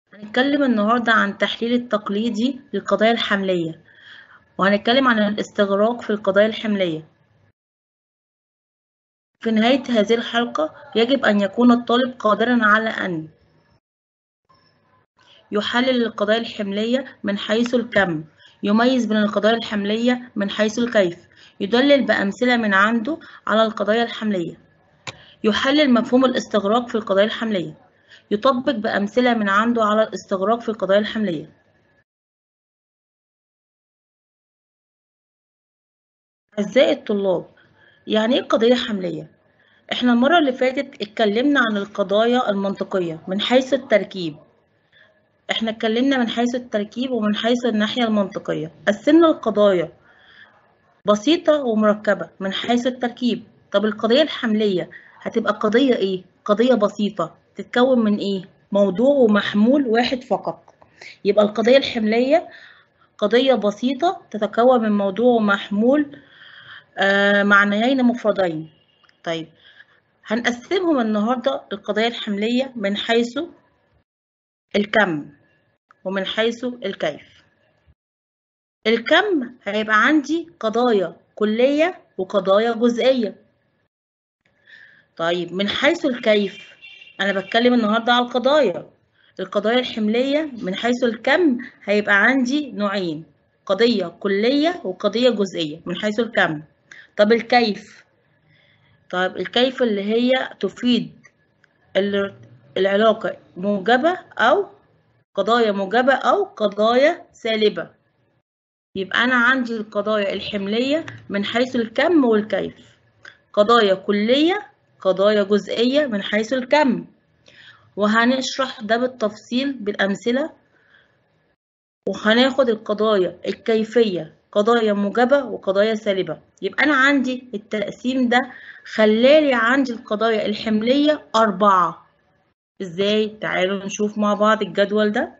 هنتكلم النهاردة عن التحليل التقليدي للقضايا الحملية وهنتكلم عن الاستغراق في القضايا الحملية في نهاية هذه الحلقة يجب أن يكون الطالب قادرا على أن يحلل القضايا الحملية من حيث الكم يميز بين القضايا الحملية من حيث الكيف يدلل بأمثلة من عنده على القضايا الحملية يحلل مفهوم الاستغراق في القضايا الحملية يطبق بأمثلة من عنده على الاستغراق في القضايا الحملية أعزائي الطلاب يعني إيه قضية حملية؟ إحنا المرة اللي فاتت اتكلمنا عن القضايا المنطقية من حيث التركيب إحنا اتكلمنا من حيث التركيب ومن حيث الناحية المنطقية قسمنا القضايا بسيطة ومركبة من حيث التركيب طب القضية الحملية هتبقى قضية إيه؟ قضية بسيطة تتكون من إيه؟ موضوع ومحمول واحد فقط يبقى القضية الحملية قضية بسيطة تتكون من موضوع ومحمول آه معنيين مفردين طيب هنقسمهم النهاردة القضايا الحملية من حيث الكم ومن حيث الكيف الكم هيبقى عندي قضايا كلية وقضايا جزئية طيب من حيث الكيف أنا بتكلم النهاردة على القضايا القضايا الحملية من حيث الكم هيبقى عندي نوعين قضية كلية وقضية جزئية من حيث الكم طب الكيف طيب الكيف اللي هي تفيد العلاقة موجبة أو قضايا موجبة أو قضايا سالبة يبقى أنا عندي القضايا الحملية من حيث الكم والكيف قضايا كلية قضايا جزئية من حيث الكم وهنشرح ده بالتفصيل بالأمثلة وهناخد القضايا الكيفية قضايا موجبة وقضايا سالبة يبقى أنا عندي التقسيم ده خلالي عندي القضايا الحملية أربعة إزاي؟ تعالوا نشوف مع بعض الجدول ده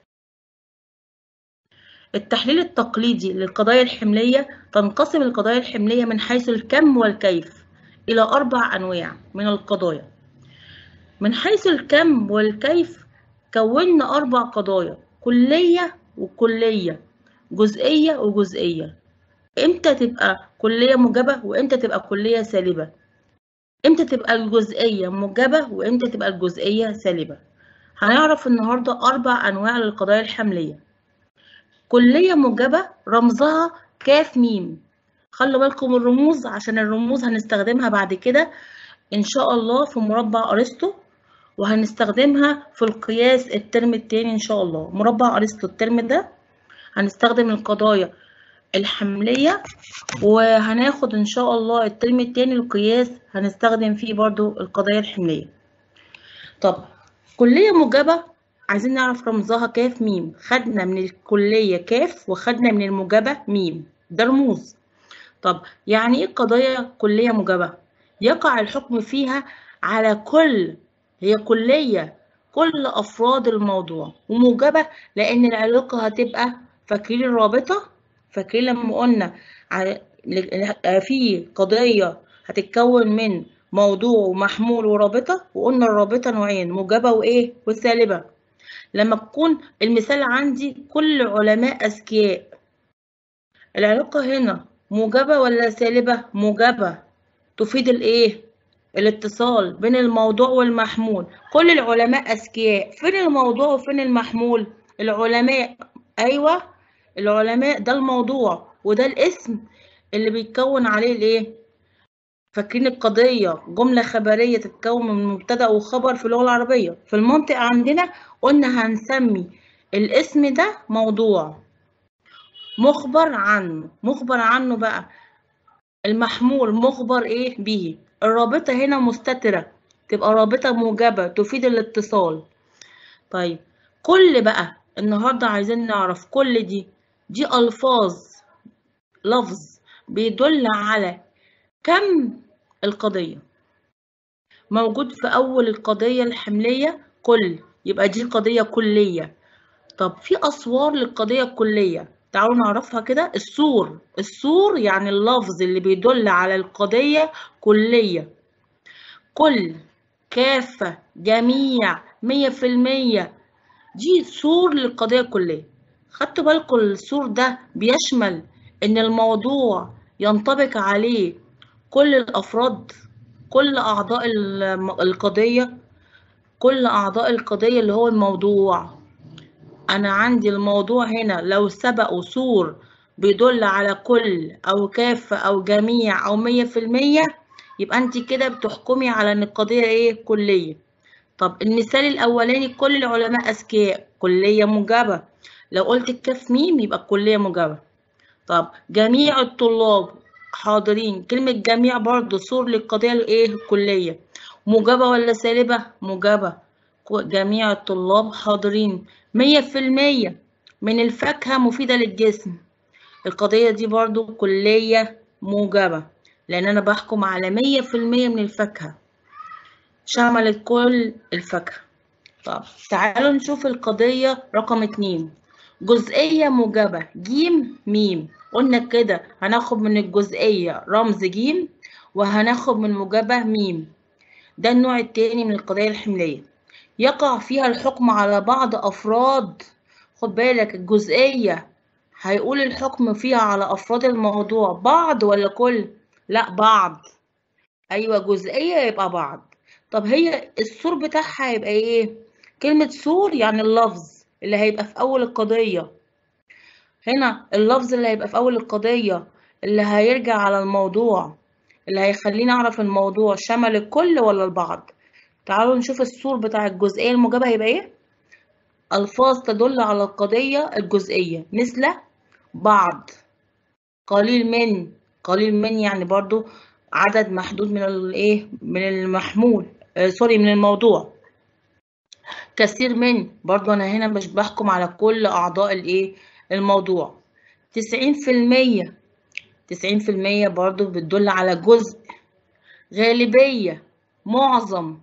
التحليل التقليدي للقضايا الحملية تنقسم القضايا الحملية من حيث الكم والكيف إلى أربع أنواع من القضايا من حيث الكم والكيف كونا أربع قضايا كلية وكلية جزئية وجزئية امتى تبقى كلية موجبة وامتى تبقى كلية سالبة امتى تبقى الجزئية موجبة وامتى تبقى الجزئية سالبة هنعرف النهاردة أربع أنواع للقضايا الحملية كلية موجبة رمزها كاف ميم خلوا بالكم الرموز عشان الرموز هنستخدمها بعد كده إن شاء الله في مربع أرسطو وهنستخدمها في القياس الترم التاني إن شاء الله مربع أرسطو الترم ده هنستخدم القضايا الحملية وهناخد إن شاء الله الترم التاني القياس هنستخدم فيه برضو القضايا الحملية طب كلية موجبة عايزين نعرف رمزها كاف ميم خدنا من الكلية كاف وخدنا من الموجبة ميم ده رموز طب يعني ايه قضايا كلية موجبة يقع الحكم فيها على كل هي كلية كل أفراد الموضوع وموجبة لأن العلاقة هتبقى فاكرين الرابطة فاكرين لما قلنا في قضية هتتكون من موضوع ومحمول ورابطة وقلنا الرابطة نوعين موجبة وإيه والسالبة لما تكون المثال عندي كل علماء أذكياء العلاقة هنا موجبة ولا سالبة موجبة تفيد الإيه الاتصال بين الموضوع والمحمول كل العلماء أذكياء فين الموضوع وفين المحمول العلماء أيوة العلماء ده الموضوع وده الاسم اللي بيتكون عليه الايه فاكرين القضية جملة خبرية تتكون من مبتدأ وخبر في اللغة العربية في المنطق عندنا قلنا هنسمي الاسم ده موضوع مخبر عنه مخبر عنه بقى المحمول مخبر ايه به الرابطة هنا مستترة تبقى رابطة موجبة تفيد الاتصال طيب كل بقى النهاردة عايزين نعرف كل دي دي ألفاظ لفظ بيدل على كم القضية موجود في أول القضية الحملية كل يبقى دي قضية كلية طب في أصوار للقضية الكلية تعالوا نعرفها كده السور السور يعني اللفظ اللي بيدل على القضية كلية كل كافة جميع مية في المية دي سور للقضية الكلية خدتوا بالكم السور ده بيشمل إن الموضوع ينطبق عليه كل الأفراد كل أعضاء القضية كل أعضاء القضية اللي هو الموضوع أنا عندي الموضوع هنا لو سبقوا سور بيدل على كل أو كافة أو جميع أو مية في المية يبقى أنت كده بتحكمي على إن القضية إيه كلية طب المثال الأولاني كل العلماء أذكياء كلية موجبة لو قلت الكاف ميم يبقى الكلية موجبة طب جميع الطلاب حاضرين كلمة جميع برضو صور للقضية الإيه الكلية موجبة ولا سالبة موجبة جميع الطلاب حاضرين مية في المية من الفاكهة مفيدة للجسم القضية دي برضو كلية موجبة لأن أنا بحكم على مية في المية من الفاكهة شملت كل الفاكهة طب تعالوا نشوف القضية رقم اتنين جزئية موجبة جيم ميم قلنا كده هناخد من الجزئية رمز جيم وهناخد من موجبة ميم ده النوع التاني من القضايا الحملية يقع فيها الحكم على بعض أفراد خد بالك الجزئية هيقول الحكم فيها على أفراد الموضوع بعض ولا كل؟ لا بعض أيوة جزئية يبقى بعض طب هي السور بتاعها هيبقى إيه؟ كلمة سور يعني اللفظ اللي هيبقى في أول القضية هنا اللفظ اللي هيبقى في أول القضية اللي هيرجع على الموضوع اللي هيخليني أعرف الموضوع شمل الكل ولا البعض تعالوا نشوف السور بتاع الجزئية الموجبة هيبقى إيه؟ ألفاظ تدل على القضية الجزئية مثل بعض قليل من قليل من يعني برضو عدد محدود من الايه من المحمول آه سوري من الموضوع كثير من برضو انا هنا مش بحكم على كل اعضاء الايه الموضوع تسعين في المية تسعين في المية برضو بتدل على جزء غالبية معظم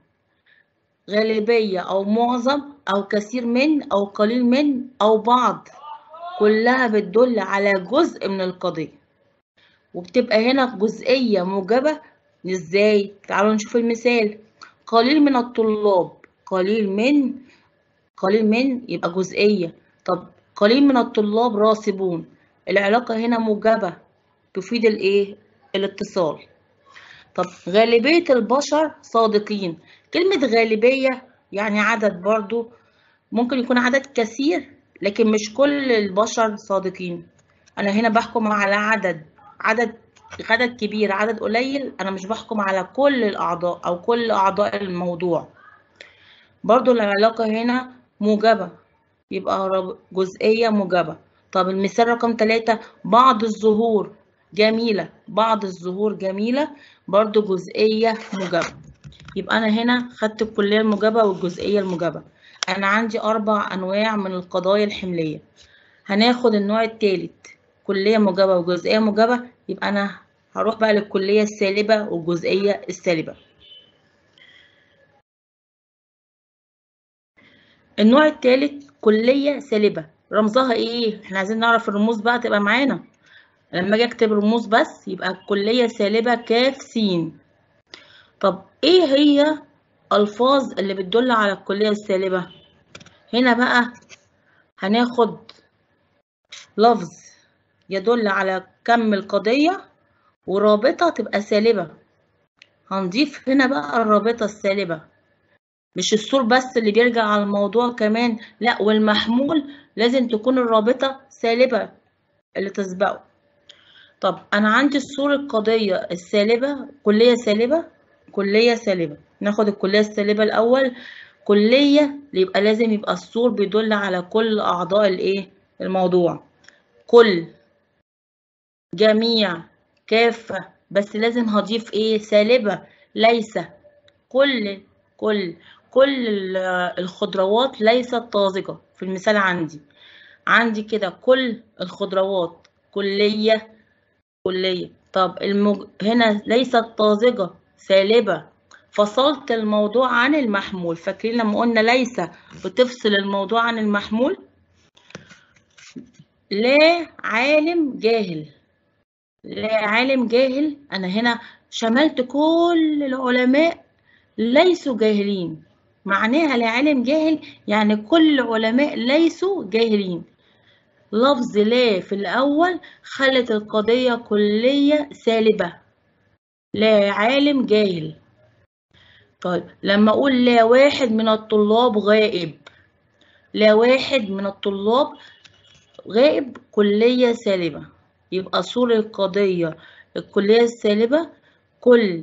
غالبية أو معظم أو كثير من أو قليل من أو بعض كلها بتدل على جزء من القضية وبتبقى هنا جزئية موجبة ازاي؟ تعالوا نشوف المثال قليل من الطلاب قليل من قليل من يبقى جزئية طب قليل من الطلاب راسبون العلاقة هنا موجبة تفيد الايه؟ الاتصال طب غالبية البشر صادقين كلمة غالبية يعني عدد برضو ممكن يكون عدد كثير لكن مش كل البشر صادقين أنا هنا بحكم على عدد عدد عدد كبير عدد قليل أنا مش بحكم على كل الأعضاء أو كل أعضاء الموضوع برضو العلاقة هنا موجبة يبقى جزئية موجبة طب المثال رقم ثلاثة بعض الظهور جميلة بعض الظهور جميلة برضو جزئية موجبة يبقى أنا هنا خدت الكلية الموجبة والجزئية الموجبة أنا عندي أربع أنواع من القضايا الحملية هناخد النوع الثالث كلية موجبة وجزئية موجبة يبقى أنا هروح بقى للكلية السالبة والجزئية السالبة النوع الثالث كلية سالبة رمزها ايه؟ احنا عايزين نعرف الرموز بقى تبقى معانا لما اجي اكتب رموز بس يبقى الكلية سالبة كاف سين طب ايه هي الفاظ اللي بتدل على الكلية السالبة هنا بقى هناخد لفظ يدل على كم القضية ورابطة تبقى سالبة هنضيف هنا بقى الرابطة السالبة مش السور بس اللي بيرجع على الموضوع كمان لا والمحمول لازم تكون الرابطة سالبة اللي تسبقه طب أنا عندي السور القضية السالبة كلية سالبة كلية سالبة ناخد الكلية السالبة الأول كلية يبقى لازم يبقى السور بيدل على كل أعضاء الإيه الموضوع كل جميع كافة بس لازم هضيف إيه سالبة ليس كل كل كل الخضروات ليست طازجة في المثال عندي عندي كده كل الخضروات كلية كلية طب المج... هنا ليست طازجة سالبة فصلت الموضوع عن المحمول فاكرين لما قلنا ليس بتفصل الموضوع عن المحمول لا عالم جاهل لا عالم جاهل أنا هنا شملت كل العلماء ليسوا جاهلين معناها لا عالم جاهل يعني كل العلماء ليسوا جاهلين لفظ لا في الأول خلت القضية كلية سالبة لا عالم جاهل طيب لما أقول لا واحد من الطلاب غائب لا واحد من الطلاب غائب كلية سالبة يبقى صور القضية الكلية السالبة كل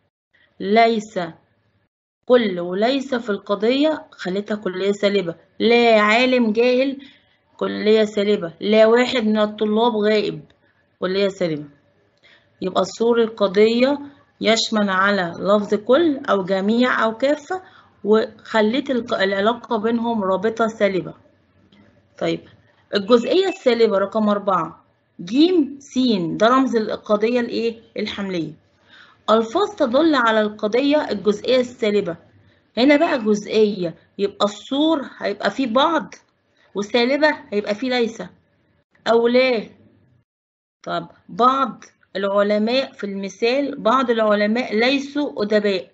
ليس كل وليس في القضية خلتها كلية سالبة لا عالم جاهل كلية سالبة لا واحد من الطلاب غائب كلية سالبة يبقى صور القضية يشمل على لفظ كل أو جميع أو كافة وخليت العلاقة بينهم رابطة سالبة طيب الجزئية السالبة رقم أربعة جيم سين ده رمز القضية الإيه؟ الحملية ألفاظ تدل على القضية الجزئية السالبة هنا بقى جزئية يبقى الصور هيبقى فيه بعض وسالبة هيبقى فيه ليس أو لا طب بعض العلماء في المثال بعض العلماء ليسوا أدباء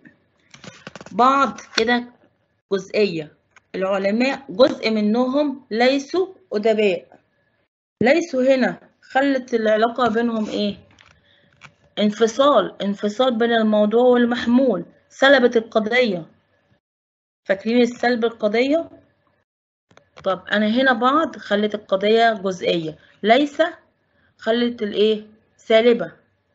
بعض كده جزئية العلماء جزء منهم ليسوا أدباء ليسوا هنا خلت العلاقة بينهم إيه؟ انفصال انفصال بين الموضوع والمحمول سلبت القضية فاكرين السلب القضية؟ طب أنا هنا بعض خلت القضية جزئية ليس خلت الإيه؟ سالبة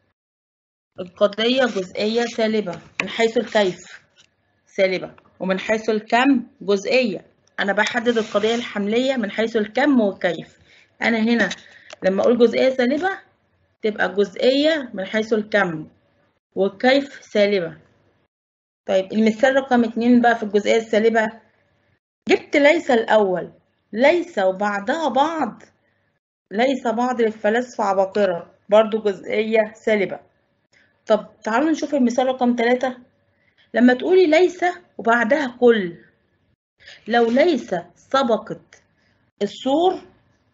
القضية جزئية سالبة من حيث الكيف سالبة ومن حيث الكم جزئية أنا بحدد القضية الحملية من حيث الكم والكيف أنا هنا لما أقول جزئية سالبة تبقى جزئية من حيث الكم والكيف سالبة طيب المثال رقم اتنين بقى في الجزئية السالبة جبت ليس الأول ليس وبعدها بعض ليس بعض للفلاسفة عباقرة برضو جزئية سالبة طب تعالوا نشوف المثال رقم ثلاثة لما تقولي ليس وبعدها كل لو ليس سبقت الصور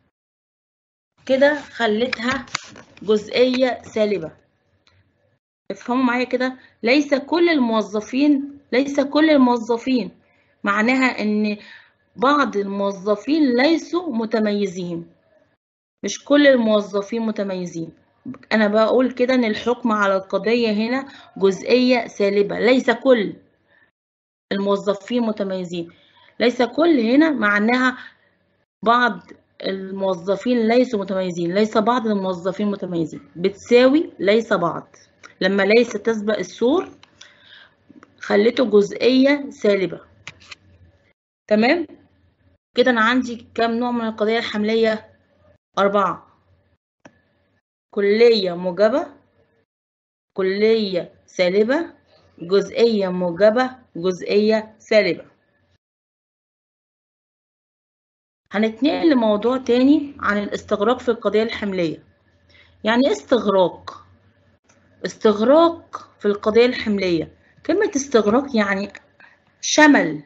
كده خلتها جزئية سالبة افهموا معايا كده ليس كل الموظفين ليس كل الموظفين معناها ان بعض الموظفين ليسوا متميزين مش كل الموظفين متميزين انا بقول كده ان الحكم على القضية هنا جزئية سالبة ليس كل الموظفين متميزين ليس كل هنا معناها بعض الموظفين ليسوا متميزين ليس بعض الموظفين متميزين بتساوي ليس بعض لما ليس تسبق السور خليته جزئية سالبة تمام كده أنا عندي كام نوع من القضية الحملية أربعة كلية موجبة كلية سالبة جزئية موجبة جزئية سالبة هنتنقل لموضوع تاني عن الاستغراق في القضية الحملية يعني ايه استغراق استغراق في القضية الحملية كلمة استغراق يعني شمل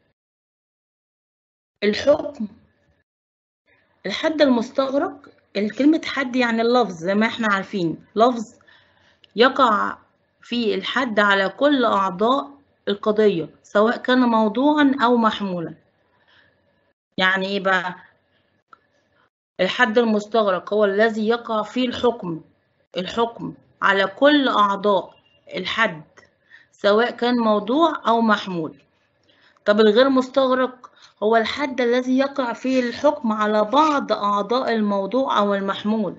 الحكم الحد المستغرق الكلمة حد يعني اللفظ زي ما احنا عارفين لفظ يقع فيه الحد على كل أعضاء القضية سواء كان موضوعا أو محمولا يعني ايه بقى الحد المستغرق هو الذي يقع فيه الحكم الحكم على كل أعضاء الحد سواء كان موضوع أو محمول طب الغير مستغرق هو الحد الذي يقع فيه الحكم على بعض أعضاء الموضوع أو المحمول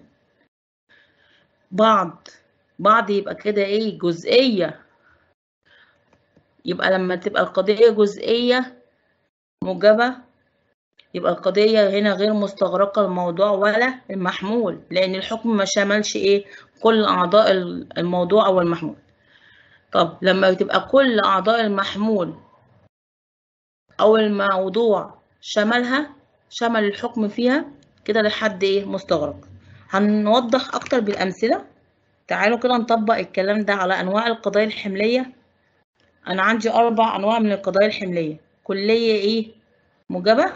بعض بعض يبقى كده إيه جزئية يبقى لما تبقى القضية جزئية موجبة يبقى القضية هنا غير مستغرقة الموضوع ولا المحمول لأن الحكم ما شملش إيه كل أعضاء الموضوع أو المحمول طب لما تبقى كل أعضاء المحمول أو الموضوع شملها شمل الحكم فيها كده لحد إيه مستغرق هنوضح أكتر بالأمثلة تعالوا كده نطبق الكلام ده على أنواع القضايا الحملية أنا عندي أربع أنواع من القضايا الحملية كلية إيه موجبة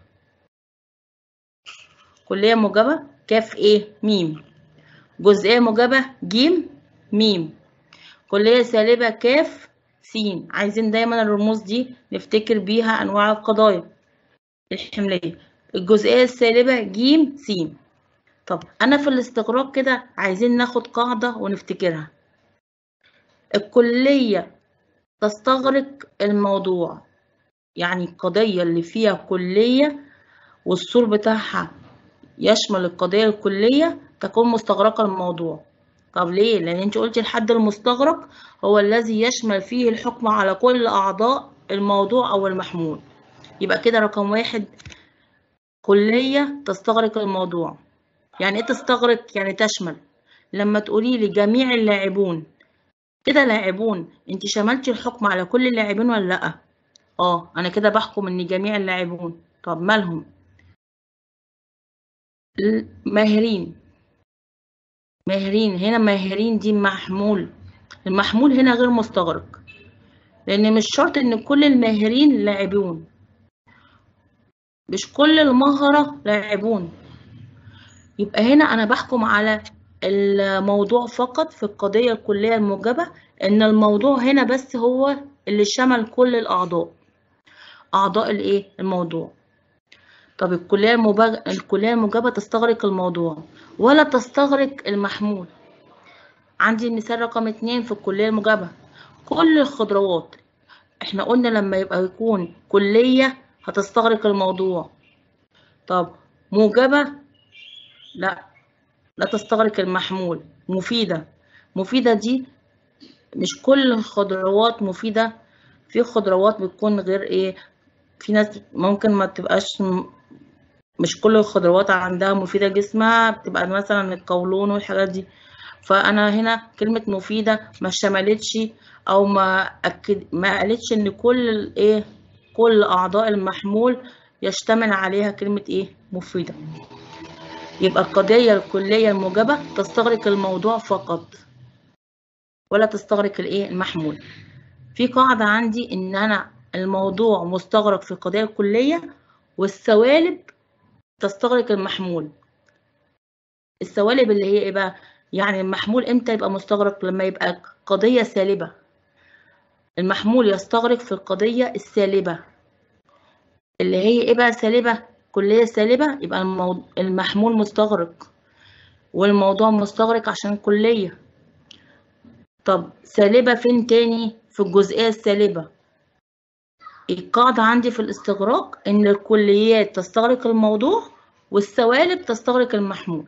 كلية موجبة كاف إيه ميم جزئية موجبة جيم ميم كلية سالبة كاف س عايزين دايما الرموز دي نفتكر بيها أنواع القضايا الحملية الجزئية السالبة ج س طب أنا في الاستغراق كده عايزين ناخد قاعدة ونفتكرها الكلية تستغرق الموضوع يعني القضية اللي فيها كلية والسور بتاعها يشمل القضية الكلية تكون مستغرقة الموضوع طب ليه؟ لأن أنت قلتي الحد المستغرق هو الذي يشمل فيه الحكم على كل أعضاء الموضوع أو المحمول يبقى كده رقم واحد كلية تستغرق الموضوع يعني إيه تستغرق؟ يعني تشمل لما تقولي لي جميع اللاعبون كده لاعبون انت شملتي الحكم على كل اللاعبين ولا لأ؟ اه أنا كده بحكم إن جميع اللاعبون طب مالهم؟ ماهرين ماهرين هنا ماهرين دي محمول المحمول هنا غير مستغرق لأن مش شرط إن كل الماهرين لاعبون مش كل المهرة لاعبون يبقى هنا أنا بحكم على الموضوع فقط في القضية الكلية الموجبة إن الموضوع هنا بس هو اللي شمل كل الأعضاء أعضاء الإيه الموضوع طب الكلية المباج... الكلية الموجبة تستغرق الموضوع ولا تستغرق المحمول عندي مثال رقم اتنين في الكلية الموجبة كل الخضروات احنا قلنا لما يبقى يكون كلية هتستغرق الموضوع طب موجبة لا لا تستغرق المحمول مفيدة مفيدة دي مش كل الخضروات مفيدة في خضروات بتكون غير ايه في ناس ممكن ما تبقاش مش كل الخضروات عندها مفيدة جسمها بتبقى مثلا القولون والحاجات دي فأنا هنا كلمة مفيدة ما شملتش أو ما أكد ما قالتش إن كل إيه كل أعضاء المحمول يشتمل عليها كلمة إيه مفيدة يبقى القضية الكلية الموجبة تستغرق الموضوع فقط ولا تستغرق الإيه المحمول في قاعدة عندي إن أنا الموضوع مستغرق في القضية الكلية والسوالب تستغرق المحمول السوالب اللي هي ايه بقى يعني المحمول امتى يبقى مستغرق لما يبقى قضية سالبة المحمول يستغرق في القضية السالبة اللي هي ايه بقى سالبة كلية سالبة يبقى المو... المحمول مستغرق والموضوع مستغرق عشان كلية طب سالبة فين تاني في الجزئية السالبة القاعدة عندي في الاستغراق إن الكليات تستغرق الموضوع والسوالب تستغرق المحمول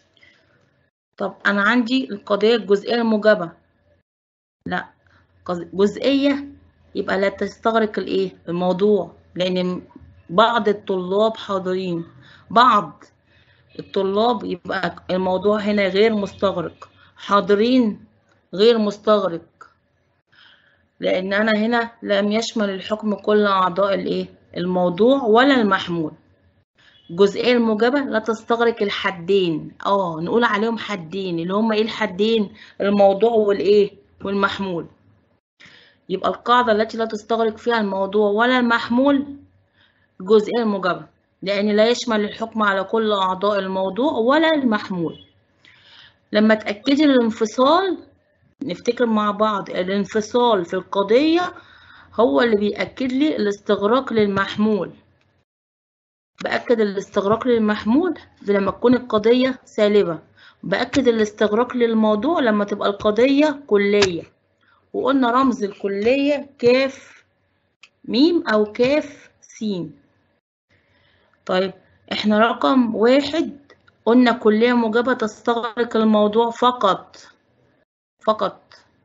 طب أنا عندي القضية الجزئية الموجبة لا جزئية يبقى لا تستغرق الإيه الموضوع لأن بعض الطلاب حاضرين بعض الطلاب يبقى الموضوع هنا غير مستغرق حاضرين غير مستغرق لأن أنا هنا لم يشمل الحكم كل أعضاء الإيه؟ الموضوع ولا المحمول. الجزئية الموجبة لا تستغرق الحدين، اه نقول عليهم حدين اللي هما إيه الحدين؟ الموضوع والإيه؟ والمحمول. يبقى القاعدة التي لا تستغرق فيها الموضوع ولا المحمول الجزئية الموجبة، لأن لا يشمل الحكم على كل أعضاء الموضوع ولا المحمول. لما تأكدي الانفصال نفتكر مع بعض الانفصال في القضية هو اللي بيأكد لي الاستغراق للمحمول بأكد الاستغراق للمحمول لما تكون القضية سالبة بأكد الاستغراق للموضوع لما تبقى القضية كلية وقلنا رمز الكلية كاف ميم أو كاف سين طيب احنا رقم واحد قلنا كلية موجبة تستغرق الموضوع فقط فقط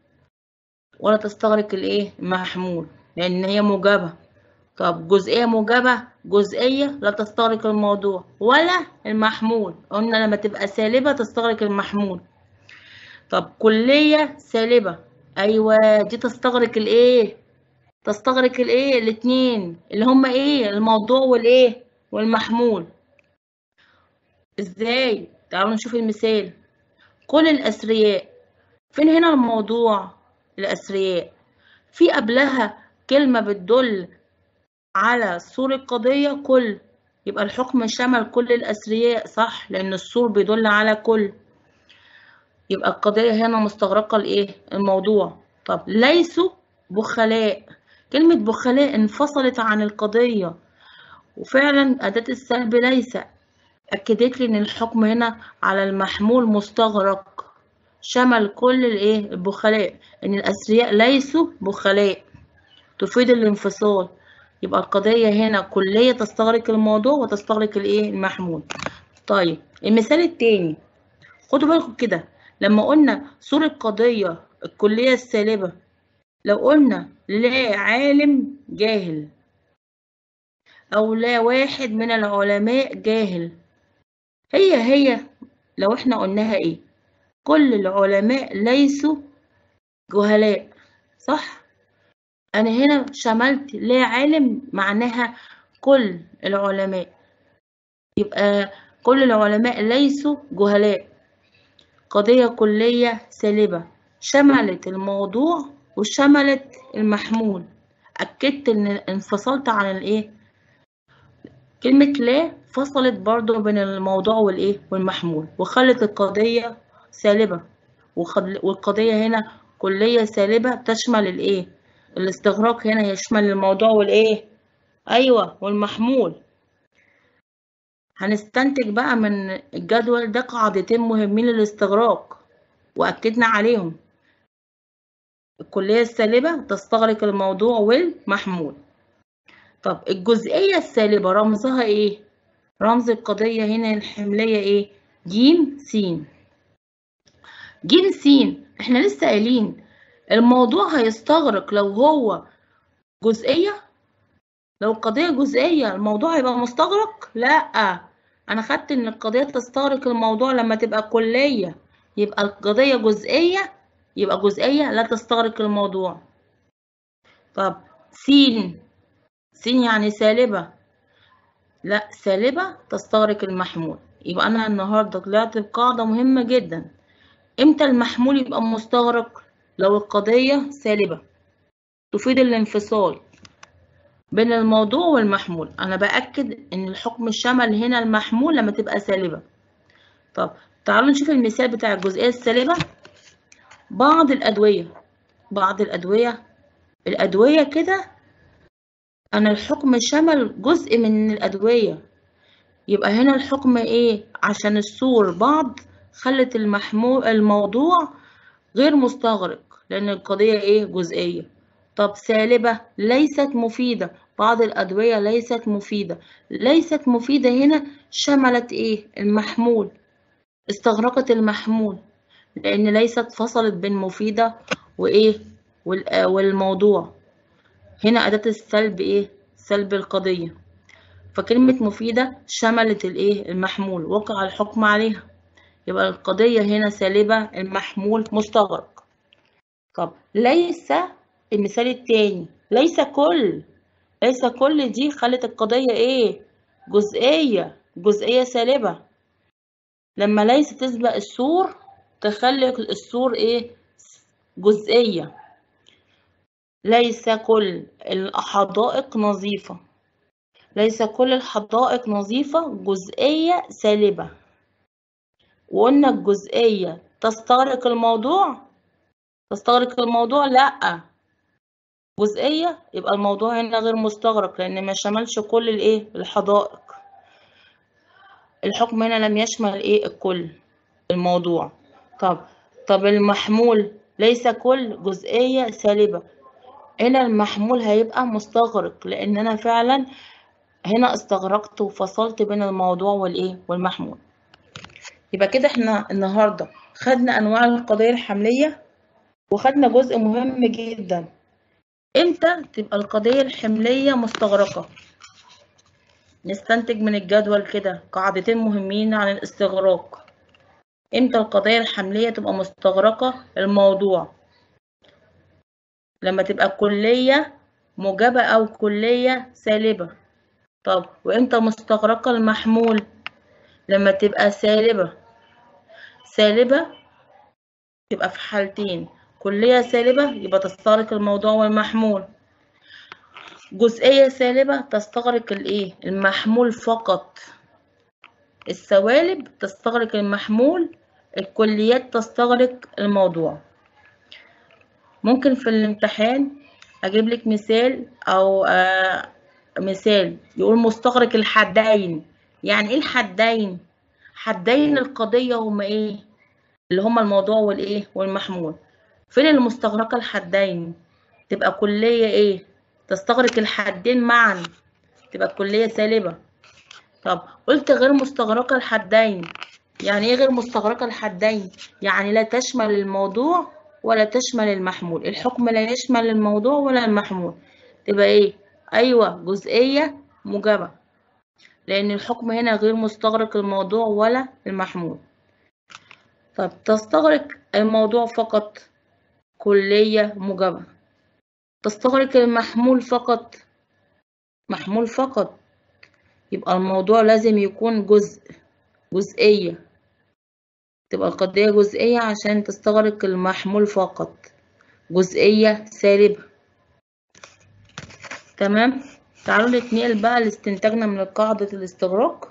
ولا تستغرق الايه المحمول لان هي موجبه طب جزئيه موجبه جزئيه لا تستغرق الموضوع ولا المحمول قلنا لما تبقى سالبه تستغرق المحمول طب كليه سالبه ايوه دي تستغرق الايه تستغرق الايه الاتنين اللي هما ايه الموضوع والايه والمحمول ازاي تعالوا نشوف المثال كل الاثرياء فين هنا الموضوع الأثرياء في قبلها كلمة بتدل على سور القضية كل يبقى الحكم شمل كل الأثرياء صح لأن السور بيدل على كل يبقى القضية هنا مستغرقة الإيه الموضوع طب ليسوا بخلاء كلمة بخلاء انفصلت عن القضية وفعلا أداة السلب ليس أكدت لي إن الحكم هنا على المحمول مستغرق شمل كل الإيه البخلاء إن الأثرياء ليسوا بخلاء تفيد الانفصال يبقى القضية هنا كلية تستغرق الموضوع وتستغرق الإيه المحمول طيب المثال التاني خدوا بالكم كده لما قلنا صورة قضية الكلية السالبة لو قلنا لا عالم جاهل أو لا واحد من العلماء جاهل هي هي لو احنا قلناها ايه كل العلماء ليسوا جهلاء صح انا هنا شملت لا عالم معناها كل العلماء يبقى كل العلماء ليسوا جهلاء قضية كلية سالبة شملت الموضوع وشملت المحمول أكدت إن انفصلت عن الإيه كلمة لا فصلت برضو بين الموضوع والإيه والمحمول وخلت القضية سالبة والقضية هنا كلية سالبة تشمل الإيه الاستغراق هنا يشمل الموضوع والإيه أيوة والمحمول هنستنتج بقى من الجدول ده قاعدتين مهمين للاستغراق وأكدنا عليهم الكلية السالبة تستغرق الموضوع والمحمول طب الجزئية السالبة رمزها ايه؟ رمز القضية هنا الحملية ايه؟ جيم سين جيم سين احنا لسه قايلين الموضوع هيستغرق لو هو جزئية لو القضية جزئية الموضوع هيبقى مستغرق؟ لأ أنا خدت إن القضية تستغرق الموضوع لما تبقى كلية يبقى القضية جزئية يبقى جزئية لا تستغرق الموضوع طب سين سين يعني سالبة لا سالبة تستغرق المحمول يبقى أنا النهاردة طلعت بقاعدة مهمة جدا إمتى المحمول يبقى مستغرق لو القضية سالبة تفيد الانفصال بين الموضوع والمحمول أنا بأكد إن الحكم الشمل هنا المحمول لما تبقى سالبة طب تعالوا نشوف المثال بتاع الجزئية السالبة بعض الأدوية بعض الأدوية الأدوية كده أنا الحكم شمل جزء من الأدوية يبقى هنا الحكم إيه عشان الصور بعض خلت المحمول الموضوع غير مستغرق لأن القضية إيه جزئية طب سالبة ليست مفيدة بعض الأدوية ليست مفيدة ليست مفيدة هنا شملت إيه المحمول استغرقت المحمول لأن ليست فصلت بين مفيدة وإيه والموضوع هنا أداة السلب إيه سلب القضية فكلمة مفيدة شملت الإيه المحمول وقع الحكم عليها يبقى القضية هنا سالبة المحمول مستغرق طب ليس المثال التاني ليس كل ليس كل دي خلت القضية إيه جزئية جزئية سالبة لما ليس تسبق السور تخلي السور ايه جزئية ليس كل الحدائق نظيفة ليس كل الحدائق نظيفة جزئية سالبة وقلنا الجزئية تستغرق الموضوع تستغرق الموضوع لأ جزئية يبقى الموضوع هنا غير مستغرق لأن ما شملش كل الإيه الحدائق الحكم هنا لم يشمل إيه الكل الموضوع طب طب المحمول ليس كل جزئية سالبة هنا المحمول هيبقى مستغرق لأن أنا فعلا هنا استغرقت وفصلت بين الموضوع والإيه والمحمول يبقى كده احنا النهاردة خدنا أنواع القضايا الحملية وخدنا جزء مهم جدا امتى تبقى القضية الحملية مستغرقة نستنتج من الجدول كده قاعدتين مهمين عن الاستغراق امتى القضية الحملية تبقى مستغرقة الموضوع لما تبقى كلية موجبة أو كلية سالبة طب وامتى مستغرقة المحمول لما تبقى سالبة سالبة تبقى في حالتين كلية سالبة يبقى تستغرق الموضوع والمحمول جزئية سالبة تستغرق الايه المحمول فقط السوالب تستغرق المحمول الكليات تستغرق الموضوع ممكن في الامتحان اجيب لك مثال او آه مثال يقول مستغرق الحدين يعني ايه الحدين حدين القضية هما ايه اللي هما الموضوع والايه والمحمول فين المستغرقة الحدين تبقى كلية ايه تستغرق الحدين معا تبقى الكلية سالبة طب قلت غير مستغرقة الحدين يعني ايه غير مستغرقة الحدين يعني لا تشمل الموضوع ولا تشمل المحمول الحكم لا يشمل الموضوع ولا المحمول تبقى ايه ايوه جزئية موجبة لان الحكم هنا غير مستغرق الموضوع ولا المحمول طب تستغرق الموضوع فقط كلية موجبة تستغرق المحمول فقط محمول فقط يبقى الموضوع لازم يكون جزء جزئية تبقى القضية جزئية عشان تستغرق المحمول فقط جزئية سالبة تمام تعالوا نتنقل بقى لاستنتاجنا من قاعدة الاستغراق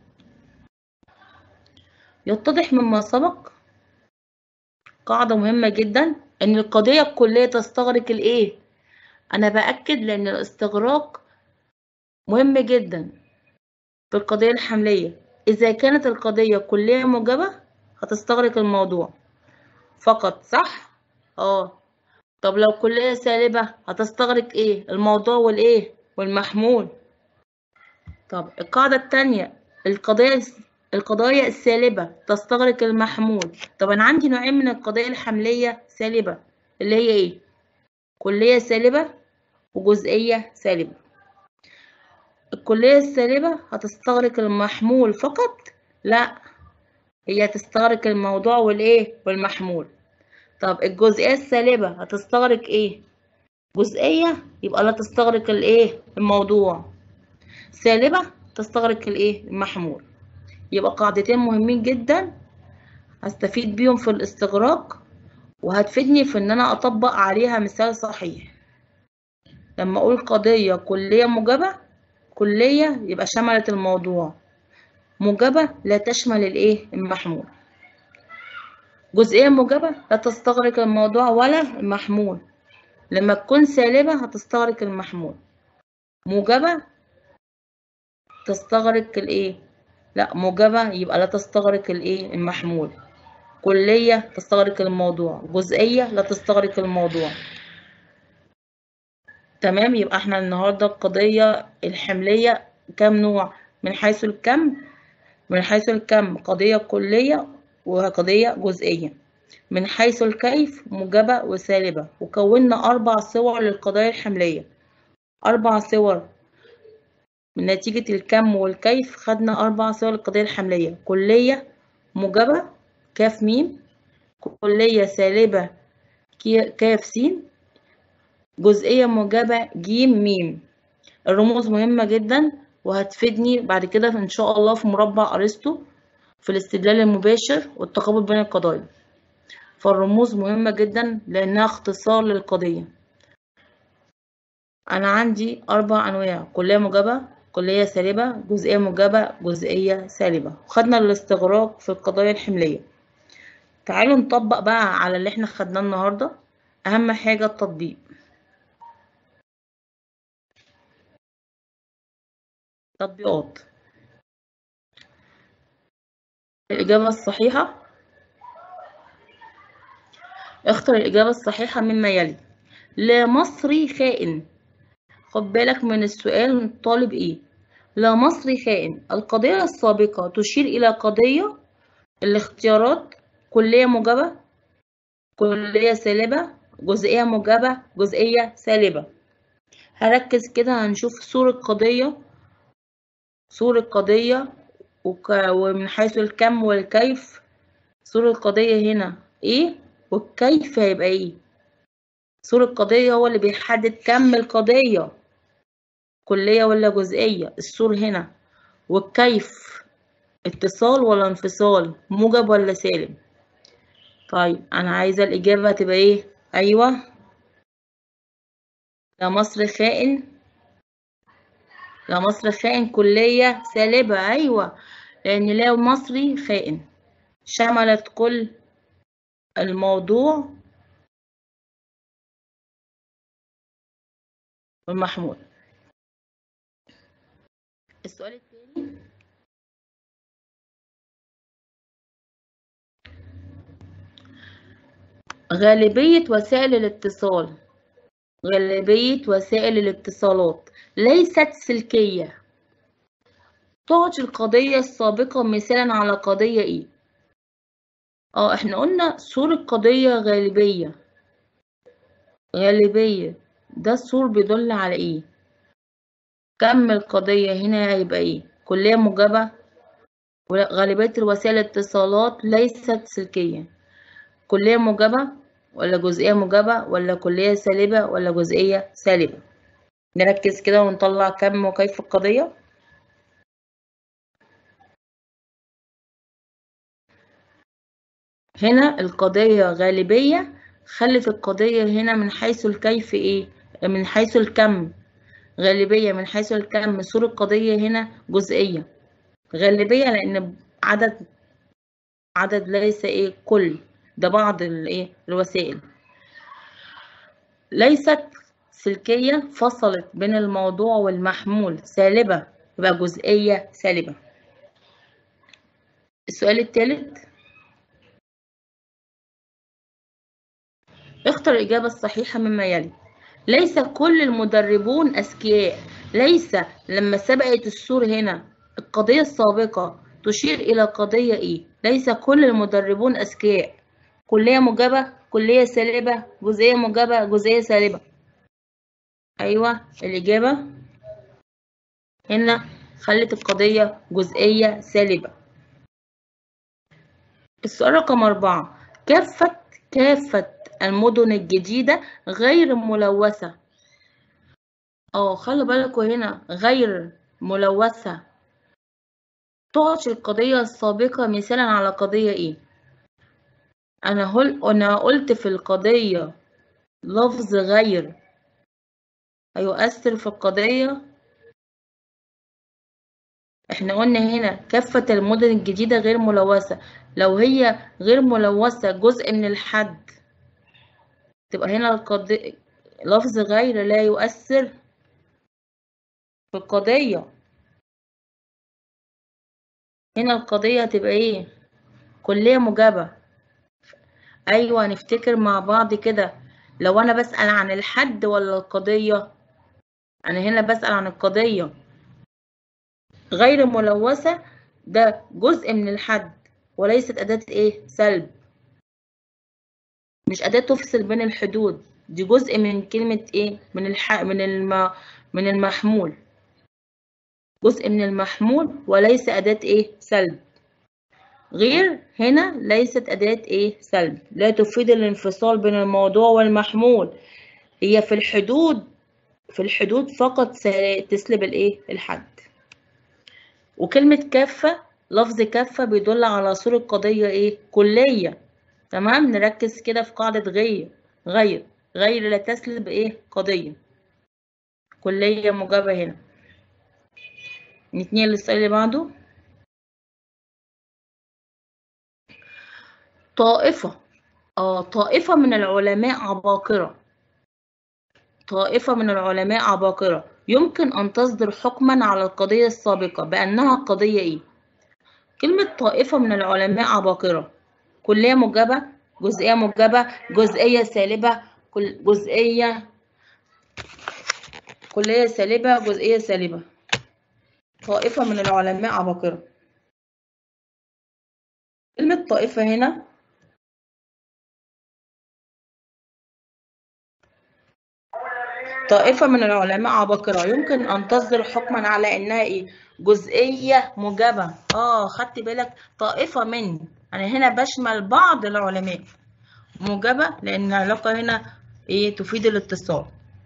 يتضح مما سبق قاعدة مهمة جدا ان القضية الكلية تستغرق الايه انا بأكد لان الاستغراق مهم جدا في القضية الحملية اذا كانت القضية كلية موجبة هتستغرق الموضوع فقط صح اه طب لو كلية سالبة هتستغرق ايه الموضوع والايه والمحمول طب القاعدة التانية القضية القضايا السالبة تستغرق المحمول طب أنا عندي نوعين من القضايا الحملية سالبة اللي هي إيه؟ كلية سالبة وجزئية سالبة الكلية السالبة هتستغرق المحمول فقط؟ لا هي تستغرق الموضوع والإيه؟ والمحمول طب الجزئية السالبة هتستغرق إيه؟ جزئية يبقى لا تستغرق الإيه؟ الموضوع سالبة تستغرق الإيه؟ المحمول يبقى قاعدتين مهمين جدا هستفيد بيهم في الاستغراق وهتفيدني في ان انا اطبق عليها مثال صحيح لما اقول قضية كلية موجبة كلية يبقى شملت الموضوع موجبة لا تشمل الايه المحمول جزئية موجبة لا تستغرق الموضوع ولا المحمول لما تكون سالبة هتستغرق المحمول موجبة تستغرق الايه لا موجبة يبقى لا تستغرق الايه المحمول كلية تستغرق الموضوع جزئية لا تستغرق الموضوع تمام يبقى احنا النهاردة القضية الحملية كام نوع من حيث الكم من حيث الكم قضية كلية وقضية جزئية من حيث الكيف موجبة وسالبة وكونا أربع صور للقضايا الحملية أربع صور من نتيجة الكم والكيف خدنا أربع صور للقضية الحملية كلية موجبة كاف ميم كلية سالبة كاف سين جزئية موجبة جيم ميم الرموز مهمة جدا وهتفيدني بعد كده إن شاء الله في مربع أرسطو في الاستدلال المباشر والتقابل بين القضايا فالرموز مهمة جدا لأنها اختصار للقضية أنا عندي أربع أنواع كلية موجبة كلية سالبة جزئية موجبة جزئية سالبة وخدنا الاستغراق في القضايا الحملية تعالوا نطبق بقى على اللي احنا خدناه النهاردة أهم حاجة التطبيق تطبيقات الإجابة الصحيحة اختر الإجابة الصحيحة مما يلي لا مصري خائن خد بالك من السؤال طالب ايه لا مصري خائن القضية السابقة تشير إلى قضية الاختيارات كلية موجبة كلية سالبة جزئية موجبة جزئية سالبة هركز كده هنشوف صورة قضية صورة قضية وك... ومن حيث الكم والكيف صورة القضية هنا ايه والكيف هيبقى ايه صورة القضية هو اللي بيحدد كم القضية كلية ولا جزئية السور هنا والكيف اتصال ولا انفصال موجب ولا سالب طيب انا عايزة الاجابة تبقى ايه ايوه لا مصر خائن لا مصر خائن كلية سالبة ايوه لان لا مصري خائن شملت كل الموضوع والمحمول السؤال الثاني غالبية وسائل الاتصال غالبية وسائل الاتصالات ليست سلكية تعطي القضية السابقة مثالا على قضية ايه اه احنا قلنا سور القضية غالبية غالبية ده السور بيدل على ايه كم القضية هنا هيبقى ايه كلية موجبة غالبية الوسائل الاتصالات ليست سلكية كلية موجبة ولا جزئية موجبة ولا كلية سالبة ولا جزئية سالبة نركز كده ونطلع كم وكيف القضية هنا القضية غالبية خلت القضية هنا من حيث الكيف ايه من حيث الكم غالبية من حيث الكم صورة القضية هنا جزئية غالبية لأن عدد عدد ليس ايه كل ده بعض الايه الوسائل ليست سلكية فصلت بين الموضوع والمحمول سالبة يبقى جزئية سالبة السؤال الثالث اختر الإجابة الصحيحة مما يلي ليس كل المدربون أذكياء ليس لما سبقت السور هنا القضية السابقة تشير إلى قضية إيه ليس كل المدربون أذكياء كلية موجبة كلية سالبة جزئية موجبة جزئية سالبة أيوة الإجابة هنا خلت القضية جزئية سالبة السؤال رقم أربعة كافة كافة المدن الجديدة غير ملوثة اه خلوا بالكوا هنا غير ملوثة تعطي القضية السابقة مثالا على قضية ايه انا هل انا قلت في القضية لفظ غير هيؤثر في القضية احنا قلنا هنا كافة المدن الجديدة غير ملوثة لو هي غير ملوثة جزء من الحد تبقى هنا القضية لفظ غير لا يؤثر في القضية هنا القضية تبقى ايه كلية موجبة ايوه نفتكر مع بعض كده لو انا بسأل عن الحد ولا القضية انا هنا بسأل عن القضية غير ملوثة ده جزء من الحد وليست أداة ايه سلب مش أداة تفصل بين الحدود دي جزء من كلمة ايه من الح... من الم... من المحمول جزء من المحمول وليس أداة ايه سلب غير هنا ليست أداة ايه سلب لا تفيد الانفصال بين الموضوع والمحمول هي في الحدود في الحدود فقط تسلب الايه الحد وكلمة كافة لفظ كافة بيدل على صورة قضية ايه كلية تمام نركز كده في قاعدة غير غير غير لا تسلب ايه قضية كلية موجبة هنا نتنقل للسؤال اللي بعده طائفة اه طائفة من العلماء عباقرة طائفة من العلماء عباقرة يمكن أن تصدر حكما على القضية السابقة بأنها قضية إيه؟ كلمة طائفة من العلماء عباقرة كلية موجبة جزئية موجبة جزئية سالبة كل جزئية كلية سالبة جزئية سالبة طائفة من العلماء عباقرة كلمة طائفة هنا طائفة من العلماء عباقرة يمكن أن تصدر حكما على إنها إيه؟ جزئية موجبة آه خدت بالك طائفة من أنا هنا بشمل بعض العلماء موجبة لأن العلاقة هنا إيه تفيد الاتصال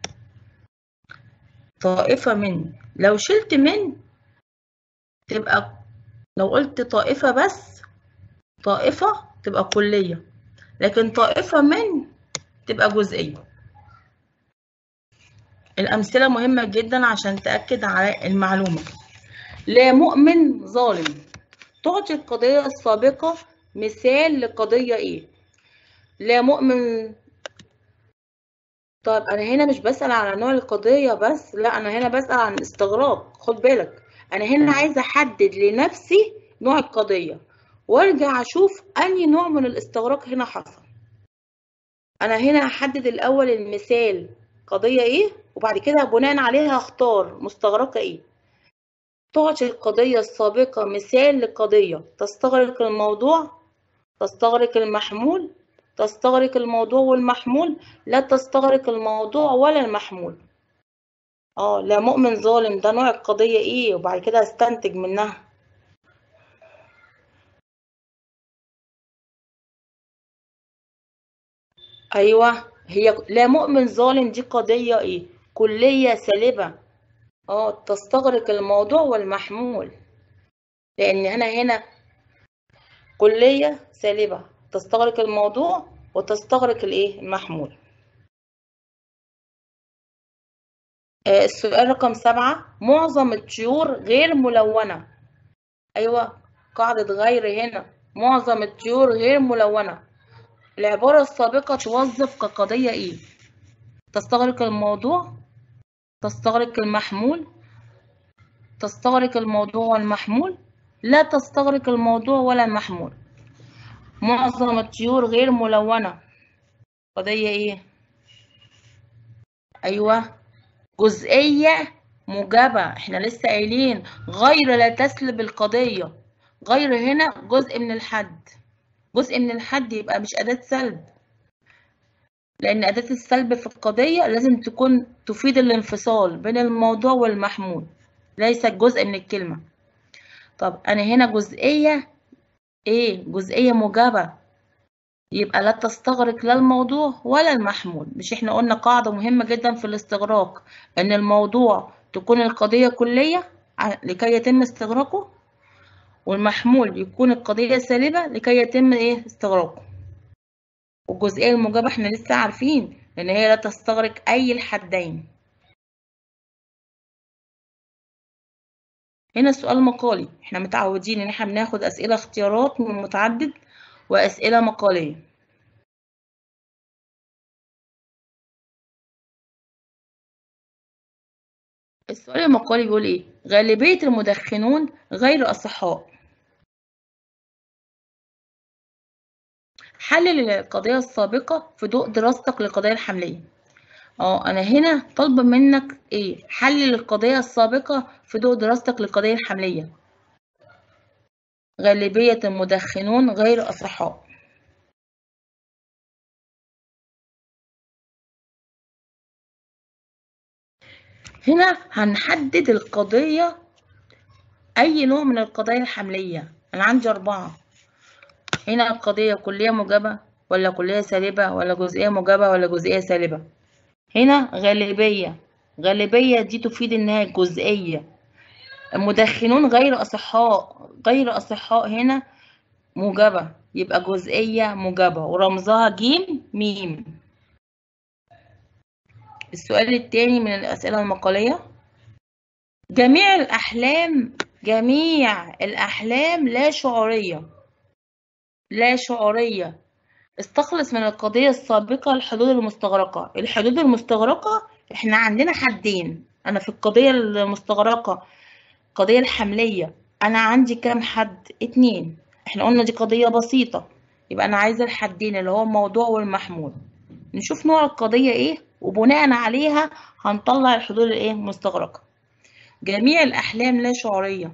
طائفة من لو شلت من تبقى لو قلت طائفة بس طائفة تبقى كلية لكن طائفة من تبقى جزئية الأمثلة مهمة جدا عشان تأكد على المعلومة لا مؤمن ظالم تعطي القضية السابقة مثال لقضية إيه لا مؤمن طيب انا هنا مش بسأل على نوع القضية بس لا انا هنا بسأل عن الاستغراق خد بالك انا هنا عايزة احدد لنفسي نوع القضية وارجع اشوف انهي نوع من الاستغراق هنا حصل انا هنا هحدد الاول المثال قضية ايه وبعد كده بناء عليها اختار مستغرقة ايه تعطي القضية السابقة مثال لقضية تستغرق الموضوع تستغرق المحمول تستغرق الموضوع والمحمول لا تستغرق الموضوع ولا المحمول اه لا مؤمن ظالم ده نوع القضية ايه وبعد كده استنتج منها ايوه هي لا مؤمن ظالم دي قضية ايه كلية سالبة اه تستغرق الموضوع والمحمول لان انا هنا كلية سالبة تستغرق الموضوع وتستغرق الايه المحمول آه السؤال رقم سبعة معظم الطيور غير ملونة ايوه قاعدة غير هنا معظم الطيور غير ملونة العبارة السابقة توظف كقضية ايه تستغرق الموضوع تستغرق المحمول تستغرق الموضوع والمحمول لا تستغرق الموضوع ولا المحمول معظم الطيور غير ملونة قضية ايه ايوه جزئية موجبة احنا لسه قايلين غير لا تسلب القضية غير هنا جزء من الحد جزء من الحد يبقى مش أداة سلب لأن أداة السلب في القضية لازم تكون تفيد الانفصال بين الموضوع والمحمول ليست جزء من الكلمة طب أنا هنا جزئية إيه جزئية موجبة يبقى لا تستغرق لا الموضوع ولا المحمول مش احنا قلنا قاعدة مهمة جدا في الاستغراق ان الموضوع تكون القضية كلية لكي يتم استغراقه والمحمول يكون القضية سالبة لكي يتم ايه استغراقه والجزئية الموجبة احنا لسه عارفين ان هي لا تستغرق اي الحدين هنا السؤال مقالي احنا متعودين ان احنا بناخد اسئلة اختيارات من متعدد واسئلة مقالية السؤال المقالي بيقول ايه غالبية المدخنون غير اصحاء حلل القضية السابقة في ضوء دراستك للقضية الحملية اه انا هنا طالبة منك ايه حلل القضية السابقة في ضوء دراستك للقضية الحملية غالبية المدخنون غير أصحاء هنا هنحدد القضية أي نوع من القضايا الحملية أنا عندي أربعة هنا القضية كلية موجبة ولا كلية سالبة ولا جزئية موجبة ولا جزئية سالبة هنا غالبية غالبية دي تفيد إنها جزئية المدخنون غير أصحاء غير أصحاء هنا موجبة يبقى جزئية موجبة ورمزها جيم ميم السؤال التاني من الأسئلة المقالية جميع الأحلام جميع الأحلام لا شعورية لا شعورية استخلص من القضية السابقة الحدود المستغرقة الحدود المستغرقة احنا عندنا حدين أنا في القضية المستغرقة القضية الحملية أنا عندي كام حد؟ اتنين احنا قلنا دي قضية بسيطة يبقى أنا عايزة الحدين اللي هو الموضوع والمحمول نشوف نوع القضية ايه وبناء عليها هنطلع الحدود الايه مستغرقة جميع الأحلام لا شعورية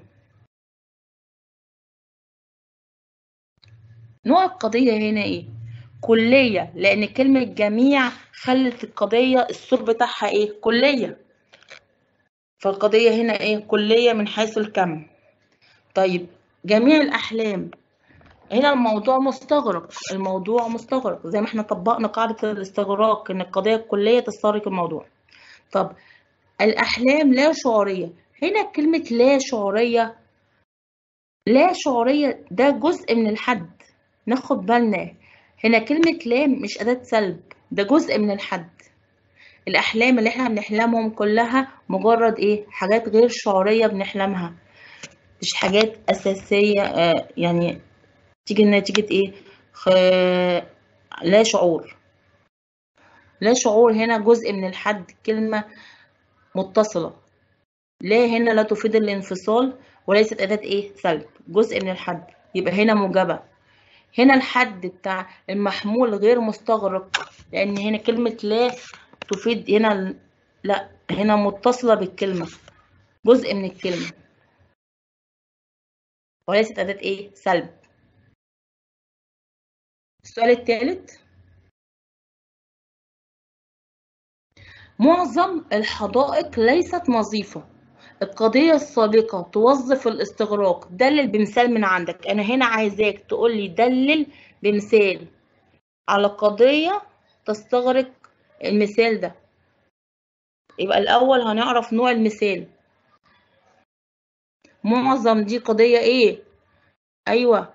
نوع القضية هنا ايه كلية لأن كلمة جميع خلت القضية الصور بتاعها ايه كلية فالقضية هنا ايه كلية من حيث الكم طيب جميع الأحلام هنا الموضوع مستغرق الموضوع مستغرق زي ما احنا طبقنا قاعدة الاستغراق ان القضية الكلية تستغرق الموضوع طب الأحلام لا شعورية هنا كلمة لا شعورية لا شعورية ده جزء من الحد ناخد بالنا هنا كلمة لا مش أداة سلب ده جزء من الحد الأحلام اللي احنا بنحلمهم كلها مجرد ايه حاجات غير شعورية بنحلمها مش حاجات أساسية آه يعني تيجي نتيجة ايه خ... لا شعور لا شعور هنا جزء من الحد كلمة متصلة لا هنا لا تفيد الانفصال وليست أداة إيه سلب جزء من الحد يبقى هنا موجبة هنا الحد بتاع المحمول غير مستغرق لأن هنا كلمة لا تفيد هنا لا هنا متصلة بالكلمة جزء من الكلمة وليست أداة إيه سلب السؤال الثالث معظم الحدائق ليست نظيفة القضية السابقة توظف الاستغراق دلل بمثال من عندك أنا هنا عايزاك تقول لي دلل بمثال على قضية تستغرق المثال ده يبقى الأول هنعرف نوع المثال معظم دي قضية إيه؟ أيوة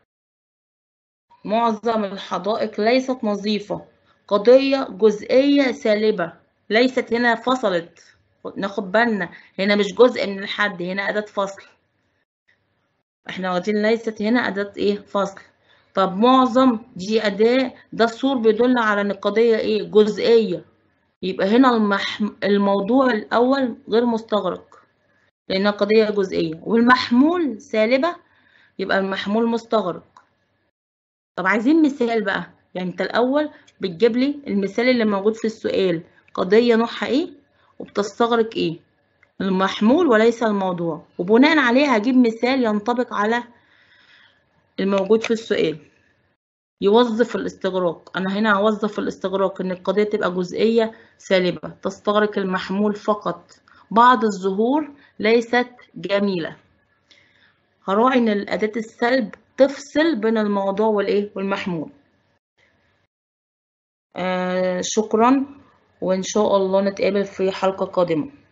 معظم الحدائق ليست نظيفة قضية جزئية سالبة ليست هنا فصلت ناخد بالنا هنا مش جزء من الحد هنا أداة فصل احنا واخدين ليست هنا أداة ايه فصل طب معظم دي أداة ده الصور بيدل على إن القضية ايه جزئية يبقى هنا المح... الموضوع الأول غير مستغرق لأنها قضية جزئية والمحمول سالبة يبقى المحمول مستغرق طب عايزين مثال بقى يعني انت الأول بتجيب لي المثال اللي موجود في السؤال قضية نوعها ايه وبتستغرق ايه المحمول وليس الموضوع وبناء عليه هجيب مثال ينطبق على الموجود في السؤال يوظف الاستغراق انا هنا هوظف الاستغراق ان القضية تبقى جزئية سالبة تستغرق المحمول فقط بعض الظهور ليست جميلة هراعي ان الأداة السلب تفصل بين الموضوع والايه والمحمول آه شكرا وإن شاء الله نتقابل في حلقة قادمة